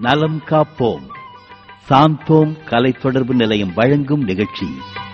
நலம் காப்போம் சாந்தோம் கலை தொடர்பு நிலையம் வழங்கும் நிகழ்ச்சி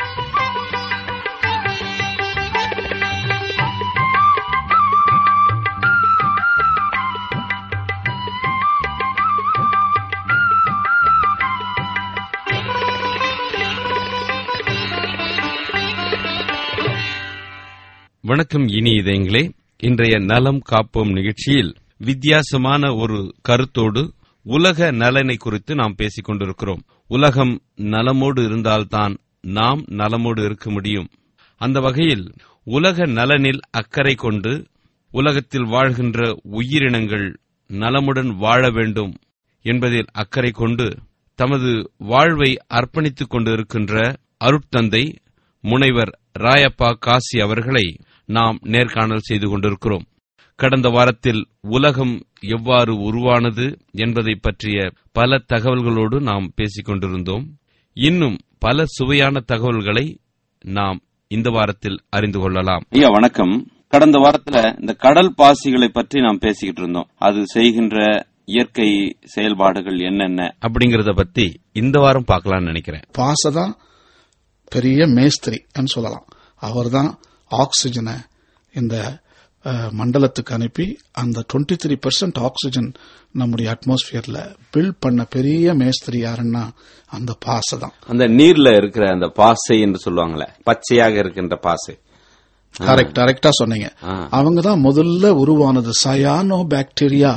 வணக்கம் இனி இதயங்களே இன்றைய நலம் காப்போம் நிகழ்ச்சியில் வித்தியாசமான ஒரு கருத்தோடு உலக நலனை குறித்து நாம் பேசிக் கொண்டிருக்கிறோம் உலகம் நலமோடு இருந்தால்தான் நாம் நலமோடு இருக்க முடியும் அந்த வகையில் உலக நலனில் அக்கறை கொண்டு உலகத்தில் வாழ்கின்ற உயிரினங்கள் நலமுடன் வாழ வேண்டும் என்பதில் அக்கறை கொண்டு தமது வாழ்வை அர்ப்பணித்துக் கொண்டிருக்கின்ற அருட்தந்தை முனைவர் ராயப்பா காசி அவர்களை நாம் நேர்காணல் செய்து கொண்டிருக்கிறோம் கடந்த வாரத்தில் உலகம் எவ்வாறு உருவானது என்பதை பற்றிய பல தகவல்களோடு நாம் பேசிக் கொண்டிருந்தோம் இன்னும் பல சுவையான தகவல்களை நாம் இந்த வாரத்தில் அறிந்து கொள்ளலாம் ஐயா வணக்கம் கடந்த வாரத்துல இந்த கடல் பாசிகளை பற்றி நாம் பேசிக்கிட்டு இருந்தோம் அது செய்கின்ற இயற்கை செயல்பாடுகள் என்னென்ன அப்படிங்கறத பத்தி இந்த வாரம் பார்க்கலாம்னு நினைக்கிறேன் பாச தான் பெரிய மேஸ்திரி சொல்லலாம் அவர் தான் ஆக்சிஜனை இந்த அஹ், மண்டலத்துக்கு அனுப்பி அந்த 23% த்ரீ பர்சன்ட் ஆக்சிஜன் நம்முடைய அட்மாஸ்பியர்ல பில்ட் பண்ண பெரிய மேஸ்திரி யாருன்னா அந்த பாசை தான் அந்த நீர்ல இருக்கிற அந்த பாசை என்று சொல்லுவாங்களே பச்சையாக இருக்கின்ற பாசை கரெக்ட் கரெக்டா சொன்னீங்க ஆ. அவங்க தான் முதல்ல உருவானது சயானோ பாக்டீரியா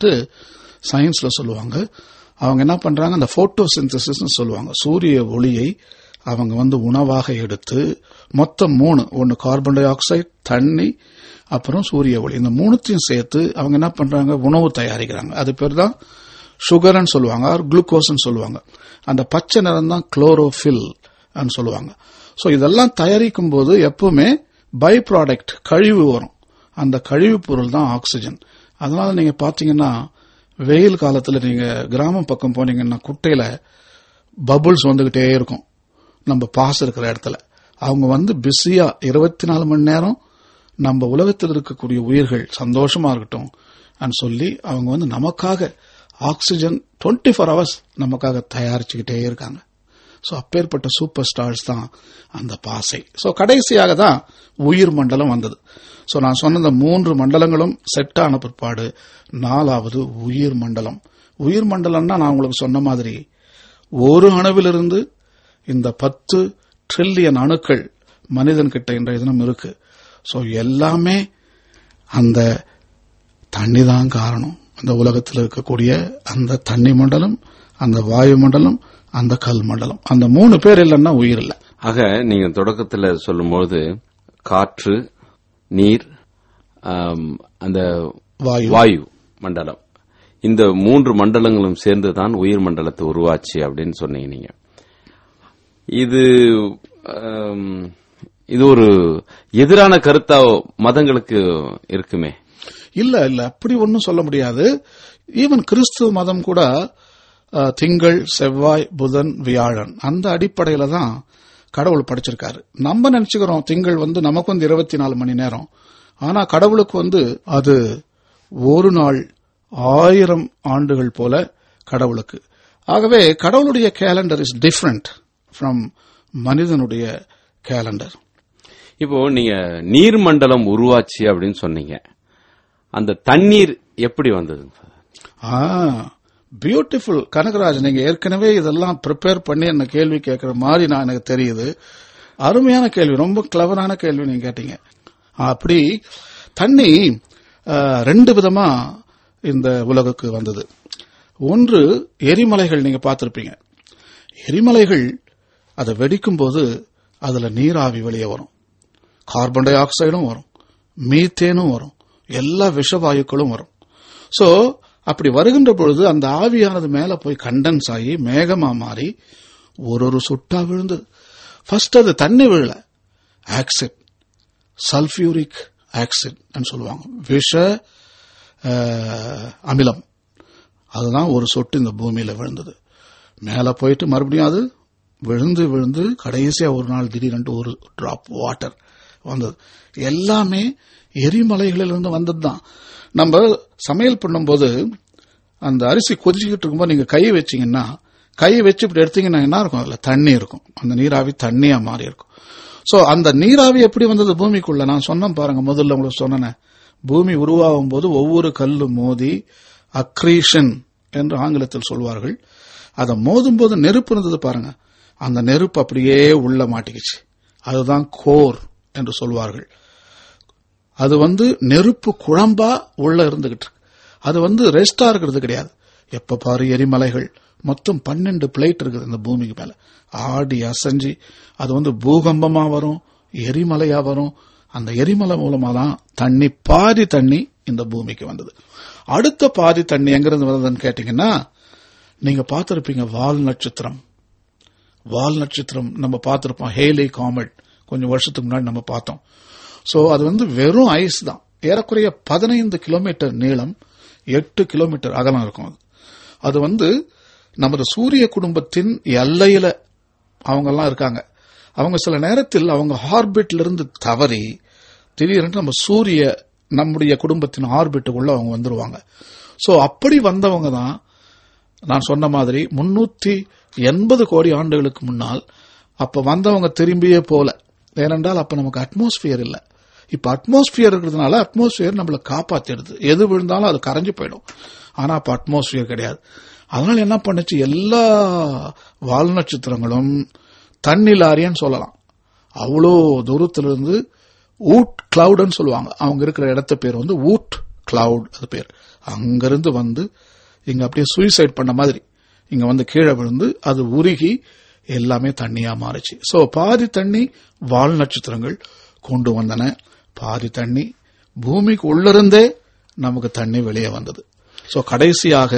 சயின்ஸ்ல சொல்லுவாங்க அவங்க என்ன பண்றாங்க அந்த போட்டோ சொல்லுவாங்க சூரிய ஒளியை அவங்க வந்து உணவாக எடுத்து மொத்தம் மூணு ஒன்னு கார்பன் டை ஆக்சைடு தண்ணி அப்புறம் சூரிய ஒளி இந்த மூணுத்தையும் சேர்த்து அவங்க என்ன பண்றாங்க உணவு தயாரிக்கிறாங்க அது பேர் தான் சுகர்னு சொல்லுவாங்க குளுக்கோஸ்னு சொல்லுவாங்க அந்த பச்சை நிறம் தான் குளோரோஃபில் சொல்லுவாங்க சோ இதெல்லாம் தயாரிக்கும் போது எப்பவுமே பை ப்ராடக்ட் கழிவு வரும் அந்த கழிவு பொருள் தான் ஆக்சிஜன் அதனால நீங்க பாத்தீங்கன்னா வெயில் காலத்துல நீங்க கிராமம் பக்கம் போனீங்கன்னா குட்டையில பபுள்ஸ் வந்துகிட்டே இருக்கும் நம்ம பாஸ் இருக்கிற இடத்துல அவங்க வந்து பிஸியா இருபத்தி நாலு மணி நேரம் நம்ம உலகத்தில் இருக்கக்கூடிய உயிர்கள் சந்தோஷமா இருக்கட்டும் ன்னு சொல்லி அவங்க வந்து நமக்காக ஆக்சிஜன் 24 ஃபோர் ஹவர்ஸ் நமக்காக தயாரிச்சுக்கிட்டே இருக்காங்க சோ அப்பேற்பட்ட சூப்பர் ஸ்டார்ஸ் தான் அந்த பாசை சோ கடைசியாக தான் உயிர் மண்டலம் வந்தது சோ நான் சொன்ன இந்த மூன்று மண்டலங்களும் செட் ஆன பிற்பாடு நாலாவது உயிர் மண்டலம் உயிர் மண்டலம்னா நான் உங்களுக்கு சொன்ன மாதிரி ஒரு அணுவிலிருந்து இந்த பத்து ட்ரில்லியன் அணுக்கள் மனிதன் கிட்ட இன்றைய தினம் இருக்கு சோ எல்லாமே அந்த தண்ணி தான் காரணம் அந்த உலகத்தில் இருக்கக்கூடிய அந்த தண்ணி மண்டலம் அந்த வாயு மண்டலம் அந்த கல் மண்டலம் அந்த மூணு பேர் இல்லைன்னா உயிர் இல்லை ஆக நீங்க தொடக்கத்துல சொல்லும்போது காற்று நீர் ஆம், அந்த வாயு வாயு மண்டலம் இந்த மூன்று மண்டலங்களும் சேர்ந்து தான் உயிர் மண்டலத்தை உருவாச்சு அப்படின்னு சொன்னீங்க நீங்க இது ஆம், இது ஒரு எதிரான கருத்தா மதங்களுக்கு இருக்குமே இல்ல இல்ல அப்படி ஒன்னும் சொல்ல முடியாது ஈவன் கிறிஸ்துவ மதம் கூட அஹ், திங்கள் செவ்வாய் புதன் வியாழன் அந்த அடிப்படையில தான் கடவுள் படைச்சிருக்காரு நம்ம நினைச்சுக்கிறோம் திங்கள் வந்து நமக்கு வந்து இருபத்தி நாலு மணி நேரம் ஆனா கடவுளுக்கு வந்து அது ஒரு நாள் ஆயிரம் ஆண்டுகள் போல கடவுளுக்கு ஆகவே கடவுளுடைய கேலண்டர் இஸ் டிஃப்ரெண்ட் ஃப்ரம் மனிதனுடைய கேலண்டர் இப்போ நீங்க நீர் மண்டலம் உருவாச்சு அப்படின்னு சொன்னீங்க அந்த தண்ணீர் எப்படி வந்தது ஆ பியூட்டிஃபுல் கனகராஜ் நீங்க ஏற்கனவே இதெல்லாம் ப்ரிப்பேர் பண்ணி என்ன கேள்வி கேட்கிற மாதிரி நான் எனக்கு தெரியுது அருமையான கேள்வி ரொம்ப கிளவரான கேள்வி நீங்க கேட்டீங்க அப்படி தண்ணி ஆ, ரெண்டு விதமா இந்த உலகுக்கு வந்தது ஒன்று எரிமலைகள் நீங்க பார்த்திருப்பீங்க எரிமலைகள் அதை வெடிக்கும் போது அதுல நீராவி வெளியே வரும் கார்பன் டை ஆக்சைடும் வரும் மீத்தேனும் வரும் எல்லா விஷவாயுக்களும் வரும் சோ அப்படி வருகின்ற பொழுது அந்த ஆவியானது மேல போய் கண்டன்ஸ் ஆகி மேகமா மாறி ஒரு ஒரு சொட்டா விழுந்தது ஃபர்ஸ்ட் அது தண்ணி விழல ஆக்சிட் சல்ஃபியூரிக் ஆக்சிட் சொல்லுவாங்க விஷ அஹ், அமிலம் அதுதான் ஒரு சொட்டு இந்த பூமியில விழுந்தது மேல போயிட்டு மறுபடியும் அது விழுந்து விழுந்து கடைசியா ஒரு நாள் திடீரென்று ஒரு டிராப் வாட்டர் வந்தது எல்லாமே எரிமலைகளிலிருந்து வந்தது தான் நம்ம சமையல் பண்ணும்போது அந்த அரிசி கொதிச்சுக்கிட்டு இருக்கும்போது நீங்க கையை வச்சீங்கன்னா கையை வச்சு இப்படி எடுத்தீங்கன்னா என்ன இருக்கும் அதுல தண்ணி இருக்கும் அந்த நீராவி தண்ணியா மாறி இருக்கும் சோ அந்த நீராவி எப்படி வந்தது பூமிக்குள்ள நான் சொன்னேன் பாருங்க முதல்ல உங்களுக்கு சொன்னேன் பூமி உருவாகும் போது ஒவ்வொரு கல்லு மோதி அக்ரீஷன் என்று ஆங்கிலத்தில் சொல்வார்கள் அதை மோதும் போது நெருப்பு இருந்தது பாருங்க அந்த நெருப்பு அப்படியே உள்ள மாட்டிக்கிச்சு அதுதான் கோர் என்று சொல்வார்கள் அது வந்து நெருப்பு குழம்பா உள்ள இருந்துகிட்டு இருக்கு அது வந்து ரெஸ்டா இருக்கிறது கிடையாது எப்ப பாரு எரிமலைகள் மொத்தம் பன்னெண்டு பிளேட் இருக்குது இந்த பூமிக்கு மேல ஆடி அசைஞ்சு அது வந்து பூகம்பமா வரும் எரிமலையா வரும் அந்த எரிமலை மூலமா தான் தண்ணி பாதி தண்ணி இந்த பூமிக்கு வந்தது அடுத்த பாதி தண்ணி எங்கிருந்து வந்ததுன்னு கேட்டீங்கன்னா நீங்க பார்த்திருப்பீங்க வால் நட்சத்திரம் வால் நட்சத்திரம் நம்ம பார்த்திருப்போம் ஹேலி காமெட் கொஞ்சம் வருஷத்துக்கு முன்னாடி நம்ம பார்த்தோம் சோ அது வந்து வெறும் ஐஸ் தான் ஏறக்குறைய பதினைந்து கிலோமீட்டர் நீளம் எட்டு கிலோமீட்டர் அகலம் இருக்கும் அது அது வந்து நமது சூரிய குடும்பத்தின் எல்லையில அவங்க எல்லாம் இருக்காங்க அவங்க சில நேரத்தில் அவங்க ஆர்பிட்ல இருந்து தவறி திடீரென்று நம்ம சூரிய நம்முடைய குடும்பத்தின் ஆர்பிட்டுக்குள்ள அவங்க வந்துருவாங்க சோ அப்படி வந்தவங்க தான் நான் சொன்ன மாதிரி முன்னூத்தி எண்பது கோடி ஆண்டுகளுக்கு முன்னால் அப்ப வந்தவங்க திரும்பியே போல ஏனென்றால் அப்ப நமக்கு அட்மாஸ்பியர் இல்ல இப்ப அட்மாஸ்பியர் இருக்கிறதுனால அட்மாஸ்பியர் நம்மள காப்பாத்திடுது எது விழுந்தாலும் அது கரைஞ்சு போயிடும் ஆனா அப்ப அட்மாஸ்பியர் கிடையாது அதனால என்ன பண்ணுச்சு எல்லா வால் நட்சத்திரங்களும் தண்ணி லாரின்னு சொல்லலாம் அவ்வளோ தூரத்திலிருந்து ஊட் கிளவுட்னு சொல்லுவாங்க அவங்க இருக்கிற இடத்த பேர் வந்து ஊட் கிளவுட் அது பேர் அங்கிருந்து வந்து இங்க அப்படியே சூசைட் பண்ண மாதிரி இங்க வந்து கீழே விழுந்து அது உருகி எல்லாமே தண்ணியா மாறுச்சு சோ பாதி தண்ணி வால் நட்சத்திரங்கள் கொண்டு வந்தன பாதி தண்ணி பூமிக்கு உள்ளிருந்தே நமக்கு தண்ணி வெளியே வந்தது சோ கடைசியாக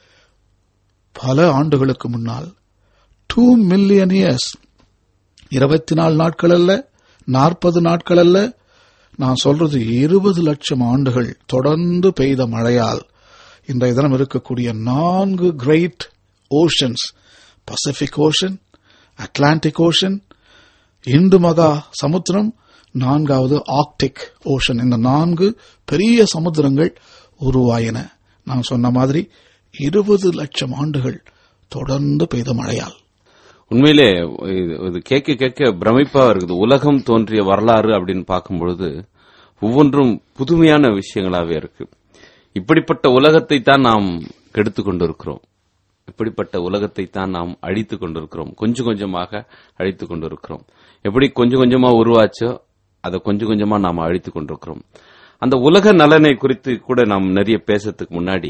பல ஆண்டுகளுக்கு முன்னால் டூ மில்லியன் இயர்ஸ் இருபத்தி நாலு நாட்கள் அல்ல நாற்பது நாட்கள் அல்ல நான் சொல்றது இருபது லட்சம் ஆண்டுகள் தொடர்ந்து பெய்த மழையால் இன்றைய தினம் இருக்கக்கூடிய நான்கு great oceans Pacific ocean Atlantic ocean இந்து மகா சமுத்திரம் நான்காவது ஆர்க்டிக் ஓஷன் இந்த நான்கு பெரிய சமுத்திரங்கள் உருவாயின நான் சொன்ன மாதிரி இருபது லட்சம் ஆண்டுகள் தொடர்ந்து பெய்த மழையால் உண்மையிலே இது- இது கேட்க கேட்க பிரமிப்பா இருக்குது உலகம் தோன்றிய வரலாறு அப்படின்னு பார்க்கும் பொழுது ஒவ்வொன்றும் புதுமையான விஷயங்களாவே இருக்கு இப்படிப்பட்ட உலகத்தை தான் நாம் கெடுத்து கொண்டிருக்கிறோம் இப்படிப்பட்ட உலகத்தை தான் நாம் அழித்துக் கொண்டிருக்கிறோம் கொஞ்சம் கொஞ்சமாக அழித்துக் கொண்டிருக்கிறோம் எப்படி கொஞ்சம் கொஞ்சமா உருவாச்சோ அதை கொஞ்சம் கொஞ்சமா நாம் அழித்துக் கொண்டிருக்கிறோம் அந்த உலக நலனை குறித்து கூட நாம் நிறைய பேசுறதுக்கு முன்னாடி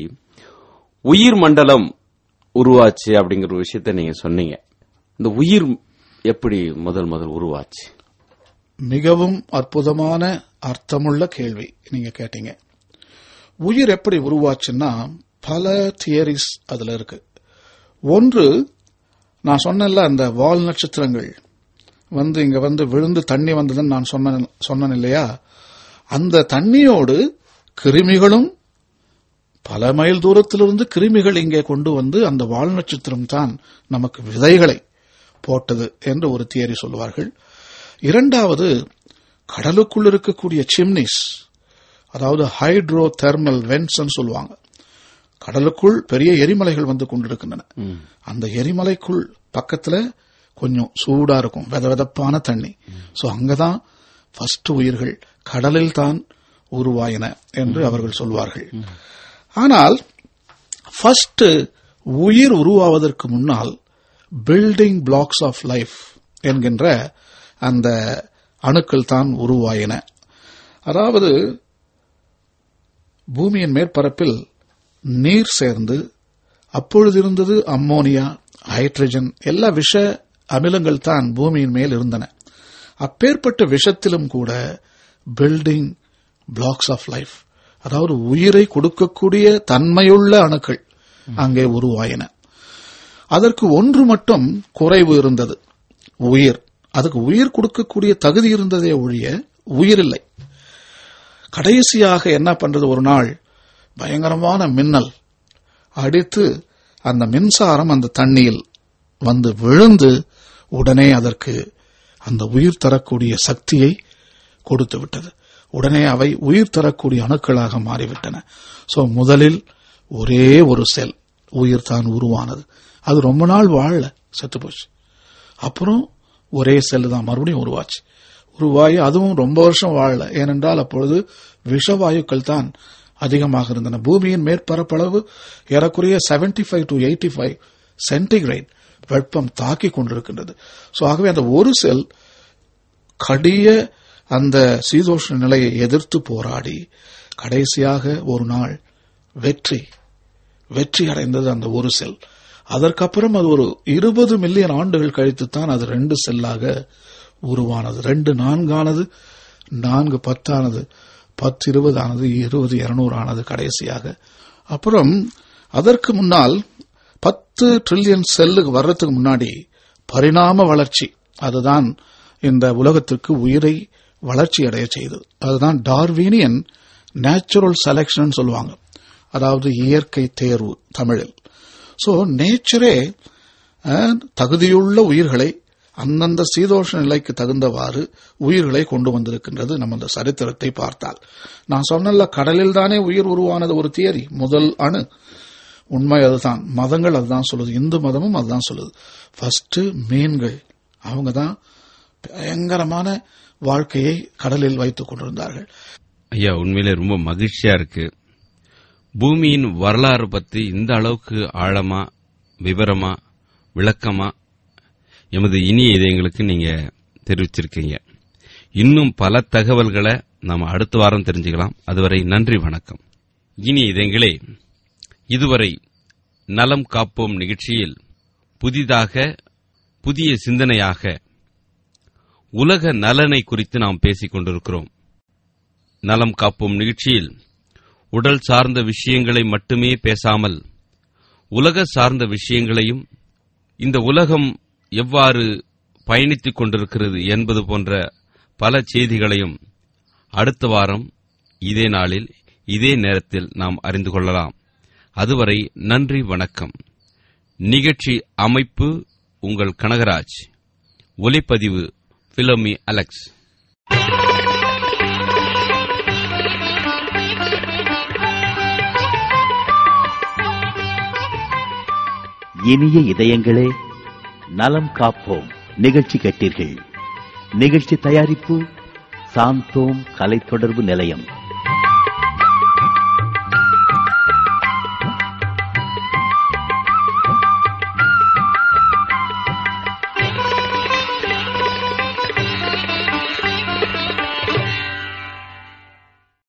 உயிர் மண்டலம் உருவாச்சு அப்படிங்கிற ஒரு விஷயத்த நீங்க சொன்னீங்க இந்த உயிர் எப்படி முதல் முதல் உருவாச்சு மிகவும் அற்புதமான அர்த்தமுள்ள கேள்வி நீங்க கேட்டீங்க உயிர் எப்படி உருவாச்சுன்னா பல தியரிஸ் அதுல இருக்கு ஒன்று நான் சொன்னேன்ல அந்த வால் நட்சத்திரங்கள் வந்து இங்க வந்து விழுந்து தண்ணி வந்ததுன்னு நான் சொன்னேன் சொன்னேன் இல்லையா அந்த தண்ணியோடு கிருமிகளும் பல மைல் தூரத்திலிருந்து கிருமிகள் இங்கே கொண்டு வந்து அந்த வால் நட்சத்திரம் தான் நமக்கு விதைகளை போட்டது என்று ஒரு தியரி சொல்லுவார்கள் இரண்டாவது கடலுக்குள் இருக்கக்கூடிய சிம்னிஸ் அதாவது ஹைட்ரோ தெர்மல் வென்ஸ் சொல்லுவாங்க கடலுக்குள் பெரிய எரிமலைகள் வந்து கொண்டிருக்கின்றன அந்த எரிமலைக்குள் பக்கத்துல கொஞ்சம் சூடா இருக்கும் வெத வெதப்பான தண்ணி சோ அங்கதான் ஃபர்ஸ்ட் உயிர்கள் கடலில் தான் உருவாயின என்று அவர்கள் சொல்வார்கள் ஆனால் ஃபர்ஸ்ட் உயிர் உருவாவதற்கு முன்னால் பில்டிங் பிளாக்ஸ் ஆஃப் லைஃப் என்கின்ற அந்த அணுக்கள் தான் உருவாயின அதாவது பூமியின் மேற்பரப்பில் நீர் சேர்ந்து அப்பொழுது இருந்தது அம்மோனியா ஹைட்ரஜன் எல்லா விஷ அமிலங்கள் தான் பூமியின் மேல் இருந்தன அப்பேற்பட்ட விஷத்திலும் கூட பில்டிங் பிளாக்ஸ் ஆஃப் லைஃப் அதாவது உயிரை கொடுக்கக்கூடிய தன்மையுள்ள அணுக்கள் அங்கே உருவாயின அதற்கு ஒன்று மட்டும் குறைவு இருந்தது உயிர் அதுக்கு உயிர் கொடுக்கக்கூடிய தகுதி இருந்ததே ஒழிய உயிர் இல்லை கடைசியாக என்ன பண்றது ஒரு நாள் பயங்கரமான மின்னல் அடித்து அந்த மின்சாரம் அந்த தண்ணியில் வந்து விழுந்து உடனே அதற்கு அந்த உயிர் தரக்கூடிய சக்தியை கொடுத்து விட்டது உடனே அவை உயிர் தரக்கூடிய அணுக்களாக மாறிவிட்டன சோ முதலில் ஒரே ஒரு செல் உயிர் தான் உருவானது அது ரொம்ப நாள் வாழல செத்து போச்சு அப்புறம் ஒரே செல் தான் மறுபடியும் உருவாச்சு உருவாகி அதுவும் ரொம்ப வருஷம் வாழல ஏனென்றால் அப்பொழுது விஷவாயுக்கள் தான் அதிகமாக இருந்தன பூமியின் மேற்பரப்பளவு ஏறக்குறைய 75 five to eighty five centigrade வெப்பம் தாக்கி கொண்டிருக்கின்றது சோ ஆகவே அந்த ஒரு செல் கடிய அந்த சீதோஷ்ண நிலையை எதிர்த்து போராடி கடைசியாக ஒரு நாள் வெற்றி வெற்றி அடைந்தது அந்த ஒரு செல் அதற்கப்புறம் அது ஒரு இருபது மில்லியன் ஆண்டுகள் கழித்துத்தான் அது ரெண்டு செல்லாக உருவானது ரெண்டு நான்கானது நான்கு பத்தானது பத்து இருபது ஆனது இருபது இருநூறு ஆனது கடைசியாக அப்புறம் அதற்கு முன்னால் பத்து ட்ரில்லியன் செல்லுக்கு வர்றதுக்கு முன்னாடி பரிணாம வளர்ச்சி அதுதான் இந்த உலகத்திற்கு உயிரை வளர்ச்சி அடைய செய்தது அதுதான் டார்வீனியன் நேச்சுரல் செலெக்ஷன் சொல்லுவாங்க அதாவது இயற்கை தேர்வு தமிழில் சோ நேச்சரே அஹ், தகுதியுள்ள உயிர்களை அந்தந்த சீதோஷ நிலைக்கு தகுந்தவாறு உயிர்களை கொண்டு வந்திருக்கின்றது நம்ம இந்த சரித்திரத்தை பார்த்தால் நான் சொன்னல கடலில் தானே உயிர் உருவானது ஒரு தியரி முதல் அணு உண்மை அதுதான் மதங்கள் அதுதான் சொல்லுது இந்து மதமும் அதுதான் சொல்லுது ஃபர்ஸ்ட் மீன்கள் அவங்க தான் பயங்கரமான வாழ்க்கையை கடலில் வைத்துக் கொண்டிருந்தார்கள் ஐயா உண்மையிலே ரொம்ப மகிழ்ச்சியா இருக்கு பூமியின் வரலாறு பத்தி இந்த அளவுக்கு ஆழமா விவரமா விளக்கமா எமது இனிய இதயங்களுக்கு நீங்க தெரிவிச்சிருக்கீங்க இன்னும் பல தகவல்களை நாம அடுத்த வாரம் தெரிஞ்சுக்கலாம் அதுவரை நன்றி வணக்கம் இனிய இதயங்களே இதுவரை நலம் காப்போம் நிகழ்ச்சியில் புதிதாக புதிய சிந்தனையாக உலக நலனை குறித்து நாம் பேசிக் கொண்டிருக்கிறோம் நலம் காப்போம் நிகழ்ச்சியில் உடல் சார்ந்த விஷயங்களை மட்டுமே பேசாமல் உலக சார்ந்த விஷயங்களையும் இந்த உலகம் எவ்வாறு பயணித்துக் கொண்டிருக்கிறது என்பது போன்ற பல செய்திகளையும் அடுத்த வாரம் இதே நாளில் இதே நேரத்தில் நாம் அறிந்து கொள்ளலாம் அதுவரை நன்றி வணக்கம் நிகழ்ச்சி அமைப்பு உங்கள் கனகராஜ் ஒலிப்பதிவு பிலோமி அலெக்ஸ் இனிய இதயங்களே நலம் காப்போம் நிகழ்ச்சி கேட்டீர்கள் நிகழ்ச்சி தயாரிப்பு சாந்தோம் கலை தொடர்பு நிலையம்